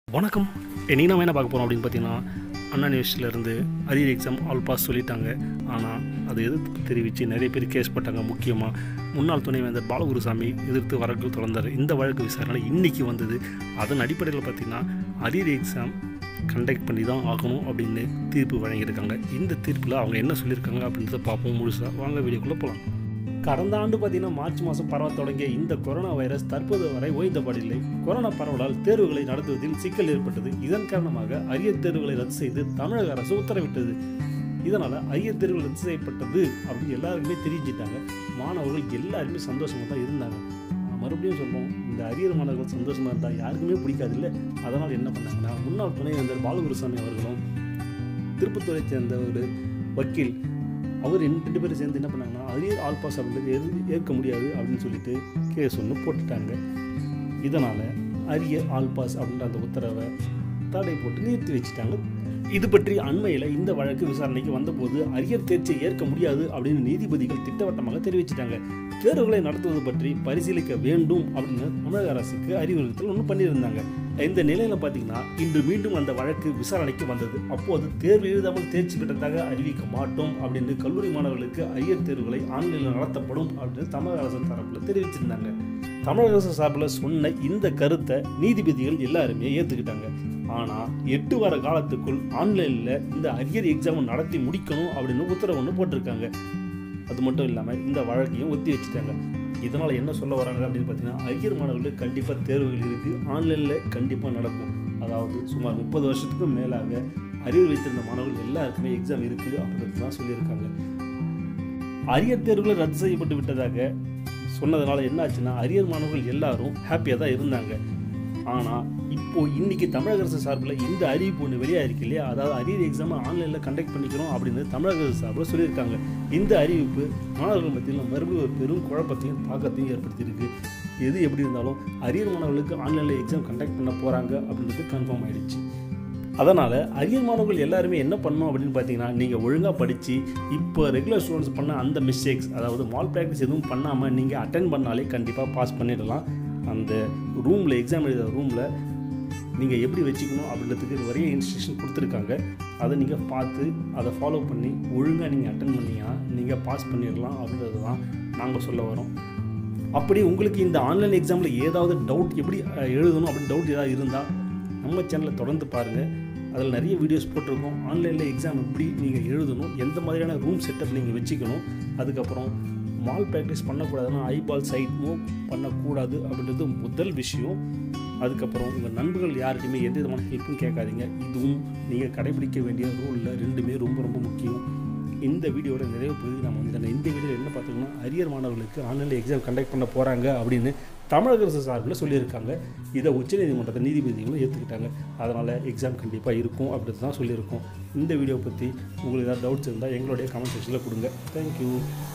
வணக்கம் இன்றைக்கி நம்ம என்ன பார்க்க போகிறோம் அப்படின்னு பார்த்தீங்கன்னா அண்ணா நியூஸ்லேருந்து அரியர் எக்ஸாம் ஆல் பாஸ் சொல்லிட்டாங்க ஆனால் அதை எதிர்ப்பு தெரிவித்து நிறைய பேர் கேஸ் போட்டாங்க முக்கியமாக முன்னாள் துணைவேந்தர் பாலகுருசாமி எதிர்த்து வழக்கு தொடர்ந்தார் இந்த வழக்கு விசாரணை இன்றைக்கி வந்தது அதன் அடிப்படையில் பார்த்தீங்கன்னா அரியர் எக்ஸாம் கண்டக்ட் பண்ணி தான் ஆகணும் அப்படின்னு தீர்ப்பு வழங்கியிருக்காங்க இந்த தீர்ப்பில் அவங்க என்ன சொல்லியிருக்காங்க அப்படின்றத பார்ப்போம் முழுசாக வாங்க வீடியோக்குள்ளே போகலாம் கடந்த ஆண்டு பார்த்தீங்கன்னா மார்ச் மாதம் பரவ தொடங்கிய இந்த கொரோனா வைரஸ் தற்போது வரை ஓய்ந்தபாடில்லை கொரோனா பரவலால் தேர்வுகளை நடத்துவதில் சிக்கல் ஏற்பட்டது இதன் காரணமாக அரியர் தேர்வுகளை ரத்து செய்து தமிழக அரசு உத்தரவிட்டது இதனால் அரியர் தேர்வுகள் ரத்து செய்யப்பட்டது அப்படின்னு எல்லாருக்குமே தெரிஞ்சிட்டாங்க மாணவர்கள் எல்லாருமே சந்தோஷமாக தான் இருந்தாங்க நான் மறுபடியும் சொல்லுவோம் இந்த அரியர் மாணவர்கள் சந்தோஷமாக இருந்தால் யாருக்குமே பிடிக்காது இல்லை அதனால் என்ன பண்ணாங்கன்னா முன்னாள் துணைவேந்தர் பாலகுருசாமி அவர்களும் திருப்பத்தூரை சேர்ந்த ஒரு வக்கீல் அவர் ரெண்டு ரெண்டு பேரும் சேர்ந்து என்ன பண்ணாங்கன்னா அரியர் ஆல் பாஸ் அப்படின்றது ஏற்- ஏற்க முடியாது அப்படின்னு சொல்லிட்டு கேஸ் ஒன்று போட்டுட்டாங்க இதனால் அரியர் ஆல் பாஸ் அப்படின்ற அந்த உத்தரவை தடை போட்டு நிறுத்தி வச்சுட்டாங்க இது பற்றி அண்மையில் இந்த வழக்கு விசாரணைக்கு வந்தபோது அரியர் தேர்ச்சியை ஏற்க முடியாது அப்படின்னு நீதிபதிகள் திட்டவட்டமாக தெரிவிச்சிட்டாங்க தேர்வுகளை நடத்துவது பற்றி பரிசீலிக்க வேண்டும் அப்படின்னு தமிழக அரசுக்கு அறிவுறுத்தல் ஒன்று பண்ணியிருந்தாங்க இந்த நிலையில் பார்த்தீங்கன்னா இன்று மீண்டும் அந்த வழக்கு விசாரணைக்கு வந்தது அப்போது தேர்வு எழுதாமல் தேர்ச்சி பெற்றதாக அறிவிக்க மாட்டோம் அப்படின்னு கல்லூரி மாணவர்களுக்கு அரியர் தேர்வுகளை ஆன்லைனில் நடத்தப்படும் அப்படின்னு தமிழக அரசு தரப்பில் தெரிவிச்சிருந்தாங்க தமிழக அரசு சார்பில் சொன்ன இந்த கருத்தை நீதிபதிகள் எல்லாருமே ஏற்றுக்கிட்டாங்க ஆனால் எட்டு வார காலத்துக்குள் ஆன்லைனில் இந்த அரியர் எக்ஸாம் நடத்தி முடிக்கணும் அப்படின்னு உத்தரவு ஒன்று போட்டிருக்காங்க அது மட்டும் இல்லாமல் இந்த வழக்கையும் ஒத்தி வச்சுட்டாங்க இதனால் என்ன சொல்ல வராங்க அப்படின்னு பார்த்தீங்கன்னா அரியர் மாணவர்களுக்கு கண்டிப்பாக தேர்வுகள் இருக்குது ஆன்லைனில் கண்டிப்பாக நடக்கும் அதாவது சுமார் முப்பது வருஷத்துக்கும் மேலாக அரியர் வைத்திருந்த மாணவர்கள் எல்லாருக்குமே எக்ஸாம் இருக்குது அப்படின்னு தான் சொல்லியிருக்காங்க அரியர் தேர்வுகள் ரத்து செய்யப்பட்டு விட்டதாக சொன்னதுனால என்ன ஆச்சுன்னா அரியர் மாணவர்கள் எல்லாரும் ஹாப்பியாக தான் இருந்தாங்க ஆனால் இப்போ இன்னைக்கு தமிழக அரசு சார்பில் இந்த அறிவிப்பு ஒன்று வெளியாயிருக்கு இல்லையா அதாவது அரியர் எக்ஸாமை ஆன்லைனில் கண்டக்ட் பண்ணிக்கிறோம் அப்படின்னு தமிழக அரசு சார்பில் சொல்லியிருக்காங்க இந்த அறிவிப்பு மாணவர்கள் மத்தியில் மறுபடியும் ஒரு பெரும் குழப்பத்தையும் தாக்கத்தையும் ஏற்படுத்தியிருக்கு எது எப்படி இருந்தாலும் அரியர் மாணவர்களுக்கு ஆன்லைனில் எக்ஸாம் கண்டக்ட் பண்ண போகிறாங்க அப்படின்றது கன்ஃபார்ம் ஆயிடுச்சு அதனால் அரியர் மாணவர்கள் எல்லாருமே என்ன பண்ணணும் அப்படின்னு பார்த்தீங்கன்னா நீங்கள் ஒழுங்காக படித்து இப்போ ரெகுலர் ஸ்டூடெண்ட்ஸ் பண்ண அந்த மிஸ்டேக்ஸ் அதாவது மால் ப்ராக்டிஸ் எதுவும் பண்ணாமல் நீங்கள் அட்டன் பண்ணாலே கண்டிப்பாக பாஸ் பண்ணிடலாம் அந்த ரூமில் எக்ஸாம் எழுதுகிற ரூமில் நீங்கள் எப்படி வச்சுக்கணும் அப்படின்றதுக்கு நிறைய இன்ஸ்ட்ரக்ஷன் கொடுத்துருக்காங்க அதை நீங்கள் பார்த்து அதை ஃபாலோ பண்ணி ஒழுங்காக நீங்கள் அட்டன் பண்ணீங்கன்னா நீங்கள் பாஸ் பண்ணிடலாம் அப்படின்றது தான் நாங்கள் சொல்ல வரோம் அப்படி உங்களுக்கு இந்த ஆன்லைன் எக்ஸாமில் ஏதாவது டவுட் எப்படி அஹ், எழுதணும் அப்படின்னு டவுட் ஏதாவது இருந்தால் நம்ம சேனலை தொடர்ந்து பாருங்கள் அதில் நிறைய வீடியோஸ் போட்டிருக்கோம் ஆன்லைனில் எக்ஸாம் எப்படி நீங்கள் எழுதணும் எந்த மாதிரியான ரூம் செட்டப் நீங்கள் வச்சுக்கணும் அதுக்கப்புறம் மால் ப்ராக்டிஸ் பண்ணக்கூடாதுன்னா ஐபால் சைட் மூவ் பண்ணக்கூடாது அப்படின்றது முதல் விஷயம் அதுக்கப்புறம் உங்கள் நண்பர்கள் யார்கிட்டையுமே எந்த விதமான ஹெல்ப்பும் கேட்காதீங்க இதுவும் நீங்கள் கடைபிடிக்க வேண்டிய ரூலில் ரெண்டுமே ரொம்ப ரொம்ப முக்கியம் இந்த வீடியோட நிறைவு பகுதி நம்ம வந்து இந்த வீடியோவில் என்ன பார்த்தோம்னா அரியர் மாணவர்களுக்கு ஆன்லைனில் எக்ஸாம் கண்டக்ட் பண்ண போகிறாங்க அப்படின்னு தமிழக அரசு சார்பில் சொல்லியிருக்காங்க இதை உச்சநீதிமன்றத்தை நீதிபதிகளும் ஏற்றுக்கிட்டாங்க அதனால் எக்ஸாம் கண்டிப்பாக இருக்கும் அப்படின்னு தான் சொல்லியிருக்கோம் இந்த வீடியோ பற்றி உங்களுக்கு ஏதாவது டவுட்ஸ் இருந்தால் எங்களுடைய கமெண்ட் செக்ஷனில் கொடுங்க தேங்க்யூ